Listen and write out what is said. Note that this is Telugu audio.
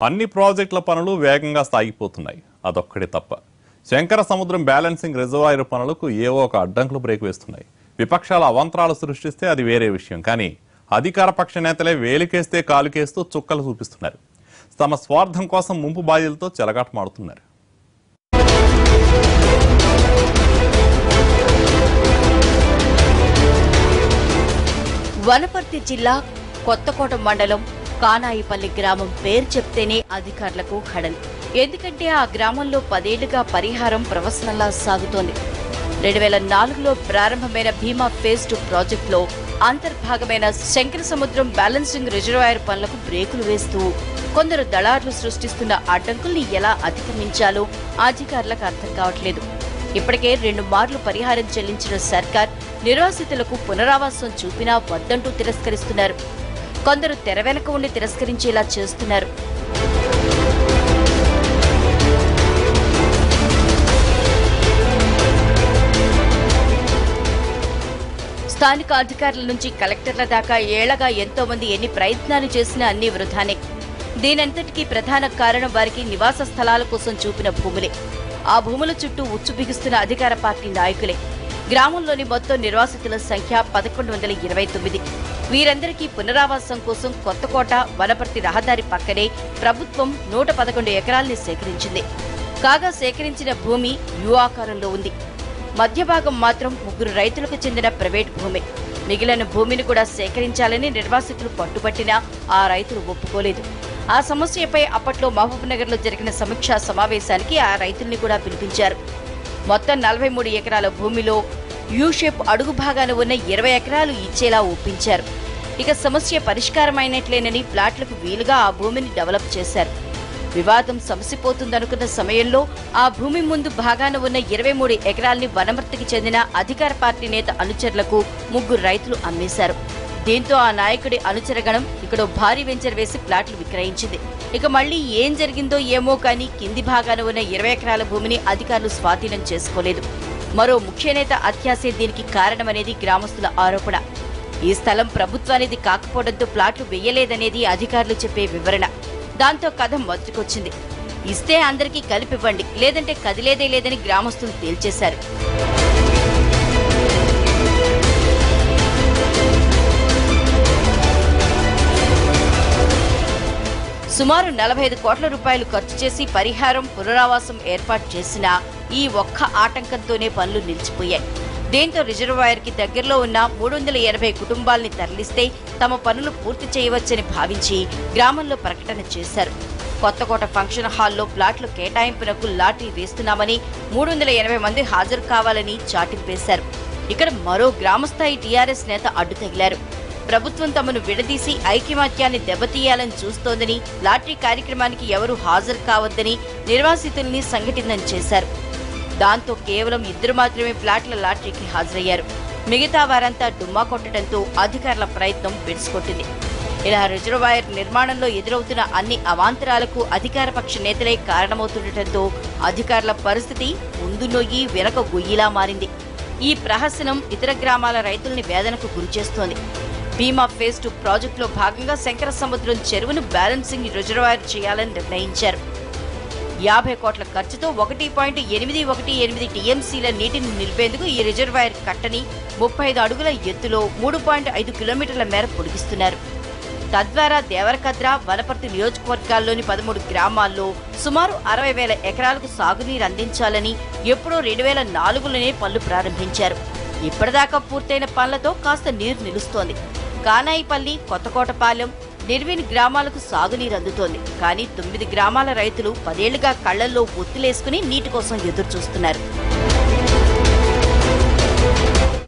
అన్ని ప్రాజెక్టుల పనులు వేగంగా సాగిపోతున్నాయి అదొక్కడే తప్ప శంకర సముద్రం బ్యాలెన్సింగ్ రిజర్వాయర్ పనులకు ఏవో ఒక అడ్డంకులు బ్రేక్ వేస్తున్నాయి విపక్షాల అవంతరాలు సృష్టిస్తే అది వేరే విషయం కానీ అధికార పక్ష నేతలే వేలికేస్తే కాలుకేస్తూ చుక్కలు చూపిస్తున్నారు తమ స్వార్థం కోసం ముంపు బాధ్యులతో చెలగాటమాడుతున్నారు వనపర్తి జిల్లా కొత్తకోట మండలం కానాయిపల్లి గ్రామం పేరు చెప్తేనే అధికారులకు హడలు ఎందుకంటే ఆ గ్రామంలో పదేళ్లుగా పరిహారం ప్రవసనంలా సాగుతోంది రెండు వేల నాలుగులో ప్రారంభమైన భీమా ఫేజ్ టూ ప్రాజెక్టులో అంతర్భాగమైన శంకర సముద్రం బ్యాలెన్సింగ్ రిజర్వాయర్ పనులకు బ్రేకులు వేస్తూ కొందరు దళారులు సృష్టిస్తున్న అడ్డంకుల్ని ఎలా అధిగమించాలో అధికారులకు అర్థం కావట్లేదు ఇప్పటికే రెండు మార్లు పరిహారం చెల్లించిన సర్కార్ నిర్వాసితులకు పునరావాసం చూపినా వద్దంటూ తిరస్కరిస్తున్నారు కొందరు తెర వెనక ఉండి తిరస్కరించేలా చేస్తున్నారు స్థానిక అధికారుల నుంచి కలెక్టర్ల దాకా ఏళ్లగా ఎంతో మంది ఎన్ని ప్రయత్నాలు చేసినా అన్ని వృధానే దీనంతటికీ ప్రధాన కారణం వారికి నివాస స్థలాల కోసం చూపిన భూములే ఆ భూముల చుట్టూ ఉచ్చు బిగుస్తున్న అధికార పార్టీ నాయకులే గ్రామంలోని మొత్తం నిర్వాసితుల సంఖ్య పదకొండు వందల ఇరవై తొమ్మిది వీరందరికీ పునరావాసం కోసం కొత్తకోట వనపర్తి రహదారి పక్కనే ప్రభుత్వం నూట పదకొండు ఎకరాల్ని సేకరించింది కాగా సేకరించిన భూమి యు ఆకారంలో ఉంది మధ్య భాగం మాత్రం ముగ్గురు రైతులకు చెందిన ప్రైవేట్ భూమి మిగిలిన భూమిని కూడా సేకరించాలని నిర్వాసితులు పట్టుబట్టినా ఆ రైతులు ఒప్పుకోలేదు ఆ సమస్యపై అప్పట్లో మహబూబ్నగర్ లో జరిగిన సమీక్షా సమావేశానికి ఆ రైతుల్ని కూడా పిలిపించారు మొత్తం నలభై మూడు ఎకరాల భూమిలో యూ షేప్ అడుగు భాగాన ఉన్న ఇరవై ఎకరాలు ఇచ్చేలా ఒప్పించారు ఇక సమస్య పరిష్కారమైనట్లేనని ప్లాట్లకు వీలుగా ఆ భూమిని డెవలప్ చేశారు వివాదం సమసిపోతుందనుకున్న సమయంలో ఆ భూమి ముందు భాగాన ఉన్న ఇరవై మూడు ఎకరాల్ని వనమర్తికి చెందిన అధికార పార్టీ నేత అనుచరులకు ముగ్గురు రైతులు అమ్మేశారు దీంతో ఆ నాయకుడి అనుచరగణం ఇక్కడ భారీ వెంచర్ వేసి ప్లాట్లు విక్రయించింది ఇక మళ్ళీ ఏం జరిగిందో ఏమో కానీ కింది భాగాన ఉన్న ఇరవై ఎకరాల భూమిని అధికారులు స్వాధీనం చేసుకోలేదు మరో ముఖ్య నేత అత్యాసే దీనికి కారణమనేది గ్రామస్తుల ఆరోపణ ఈ స్థలం ప్రభుత్వానిది కాకపోవడంతో ప్లాట్లు వెయ్యలేదనేది అధికారులు చెప్పే వివరణ దాంతో కథ మొదటికొచ్చింది ఇస్తే అందరికీ కలిపివ్వండి లేదంటే కదిలేదే లేదని గ్రామస్తులు తేల్చేశారు సుమారు నలభై ఐదు కోట్ల రూపాయలు ఖర్చు చేసి పరిహారం పునరావాసం ఏర్పాటు చేసినా ఈ ఒక్క ఆటంకంతోనే పనులు నిలిచిపోయాయి దీంతో రిజర్వాయర్ కి దగ్గరలో ఉన్న మూడు వందల ఎనభై కుటుంబాల్ని తరలిస్తే తమ పనులు పూర్తి చేయవచ్చని భావించి గ్రామంలో ప్రకటన చేశారు కొత్తకోట ఫంక్షన్ హాల్లో ప్లాట్ల కేటాయింపునకు లాటరీ వేస్తున్నామని మూడు వందల ఎనభై మంది హాజరు కావాలని చాటింపేశారు ఇక్కడ మరో గ్రామస్థాయి టీఆర్ఎస్ నేత అడ్డు తగిలారు ప్రభుత్వం తమను విడదీసి ఐక్యమత్యాన్ని దెబ్బతీయాలని చూస్తోందని లాటరీ కార్యక్రమానికి ఎవరూ హాజరు కావద్దని నిర్వాసితుల్ని సంఘటితం చేశారు దాంతో కేవలం ఇద్దరు మాత్రమే ప్లాట్ల లాటరీకి హాజరయ్యారు మిగతా వారంతా డుమ్మా కొట్టడంతో అధికారుల ప్రయత్నం బెడిసికొట్టింది ఇలా రిజర్వాయర్ నిర్మాణంలో ఎదురవుతున్న అన్ని అవాంతరాలకు అధికారపక్ష నేతలే కారణమవుతుండటంతో అధికారుల పరిస్థితి ముందు నొయ్యి వెనక గొయ్యిలా మారింది ఈ ప్రహసనం ఇతర గ్రామాల రైతుల్ని వేదనకు గురిచేస్తోంది భీమా ఫేజ్ టూ ప్రాజెక్టులో భాగంగా శంకర సముద్రం చెరువును బ్యాలెన్సింగ్ రిజర్వాయర్ చేయాలని నిర్ణయించారు యాభై కోట్ల ఖర్చుతో ఒకటి పాయింట్ ఎనిమిది ఒకటి ఎనిమిది టీఎంసీల నీటిని నిలిపేందుకు ఈ రిజర్వాయర్ కట్టని ముప్పై ఐదు అడుగుల ఎత్తులో మూడు పాయింట్ ఐదు కిలోమీటర్ల మేర పొడిగిస్తున్నారు తద్వారా దేవరకద్ర వనపర్తి నియోజకవర్గాల్లోని పదమూడు గ్రామాల్లో సుమారు అరవై వేల ఎకరాలకు సాగునీరు అందించాలని ఎప్పుడో రెండు వేల నాలుగులోనే పనులు ప్రారంభించారు ఇప్పటిదాకా పూర్తయిన పనులతో కాస్త నీరు నిలుస్తోంది కానాయిపల్లి కొత్తకోటపాలెం నిర్వీన్ గ్రామాలకు సాగునీరు అందుతోంది కానీ తొమ్మిది గ్రామాల రైతులు పదేళ్లుగా కళ్లల్లో ఒత్తిలేసుకుని నీటి కోసం ఎదురు చూస్తున్నారు